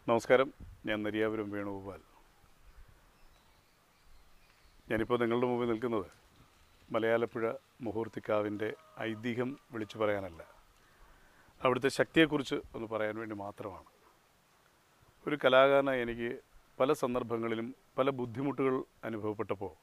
നമസ്കാരം ഞാൻ നരിയാപുരം വേണുഗോപാൽ ഞാനിപ്പോൾ നിങ്ങളുടെ മുമ്പിൽ നിൽക്കുന്നത് മലയാളപ്പുഴ മുഹൂർത്തിക്കാവിൻ്റെ ഐതിഹ്യം വിളിച്ചു പറയാനല്ല അവിടുത്തെ ശക്തിയെക്കുറിച്ച് ഒന്ന് പറയാൻ വേണ്ടി മാത്രമാണ് ഒരു കലാകാരനായി എനിക്ക് പല സന്ദർഭങ്ങളിലും പല ബുദ്ധിമുട്ടുകൾ അനുഭവപ്പെട്ടപ്പോൾ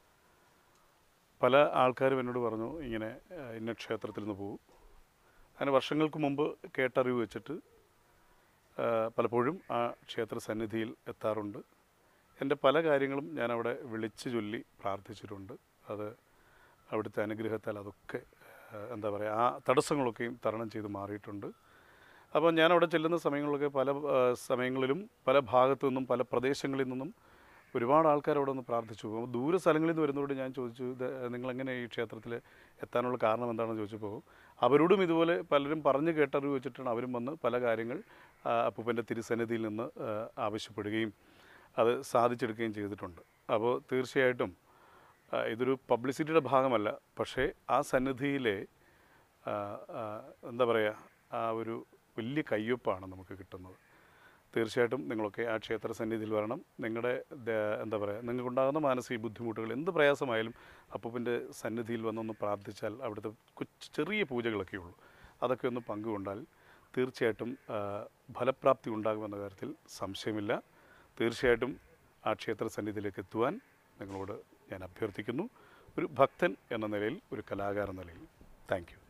പല ആൾക്കാരും എന്നോട് പറഞ്ഞു ഇങ്ങനെ ആ, ഇന്ന ക്ഷേത്രത്തിൽ നിന്ന് പോകും അങ്ങനെ വർഷങ്ങൾക്ക് മുമ്പ് കേട്ടറിവ് വെച്ചിട്ട് ആ, പലപ്പോഴും ആ ക്ഷേത്ര സന്നിധിയിൽ എത്താറുണ്ട് എൻ്റെ പല കാര്യങ്ങളും ഞാൻ അവിടെ വിളിച്ചു ചൊല്ലി പ്രാർത്ഥിച്ചിട്ടുണ്ട് അത് അവിടുത്തെ അനുഗ്രഹത്താൽ അതൊക്കെ ആ, എന്താ പറയുക ആ തടസ്സങ്ങളൊക്കെയും തരണം ചെയ്ത് മാറിയിട്ടുണ്ട് അപ്പോൾ ഞാൻ അവിടെ ചെല്ലുന്ന സമയങ്ങളിലൊക്കെ പല ആ, സമയങ്ങളിലും പല ഭാഗത്തു നിന്നും പല പ്രദേശങ്ങളിൽ നിന്നും ഒരുപാട് ആൾക്കാർ അവിടെ നിന്ന് പ്രാർത്ഥിച്ചു അപ്പോൾ ദൂര സ്ഥലങ്ങളിൽ നിന്ന് വരുന്നവരോട് ഞാൻ ചോദിച്ചു ഇത് നിങ്ങളെങ്ങനെ ഈ ക്ഷേത്രത്തിൽ എത്താനുള്ള കാരണം എന്താണെന്ന് ചോദിച്ചപ്പോൾ അവരോടും ഇതുപോലെ പലരും പറഞ്ഞു കേട്ടറിവ് വെച്ചിട്ടാണ് അവരും വന്ന് പല കാര്യങ്ങൾ ആ, അപ്പൂപ്പൻ്റെ തിരുസന്നിധിയിൽ നിന്ന് ആ, ആവശ്യപ്പെടുകയും അത് സാധിച്ചെടുക്കുകയും ചെയ്തിട്ടുണ്ട് അപ്പോൾ തീർച്ചയായിട്ടും ആ, ഇതൊരു പബ്ലിസിറ്റിയുടെ ഭാഗമല്ല പക്ഷേ ആ സന്നിധിയിലെ ആ, ആ, എന്താ പറയുക ആ ഒരു വലിയ കയ്യൊപ്പാണ് നമുക്ക് കിട്ടുന്നത് തീർച്ചയായിട്ടും നിങ്ങളൊക്കെ ആ ക്ഷേത്ര സന്നിധിയിൽ വരണം നിങ്ങളുടെ ദ- എന്താ പറയുക നിങ്ങൾക്കുണ്ടാകുന്ന മാനസിക ബുദ്ധിമുട്ടുകൾ എന്ത് പ്രയാസമായാലും അപ്പൂപ്പൻ്റെ സന്നിധിയിൽ വന്നൊന്ന് പ്രാർത്ഥിച്ചാൽ അവിടുത്തെ കൊച്ചു ചെറിയ പൂജകളൊക്കെ ഉള്ളൂ അതൊക്കെ ഒന്ന് പങ്കുകൊണ്ടാൽ തീർച്ചയായിട്ടും ആ, ഫലപ്രാപ്തി ഉണ്ടാകുമെന്ന കാര്യത്തിൽ സംശയമില്ല തീർച്ചയായിട്ടും ആ ക്ഷേത്ര സന്നിധിയിലേക്ക് എത്തുവാൻ നിങ്ങളോട് ഞാൻ അഭ്യർത്ഥിക്കുന്നു ഒരു ഭക്തൻ എന്ന നിലയിൽ ഒരു കലാകാരൻ എന്ന നിലയിൽ താങ്ക് യു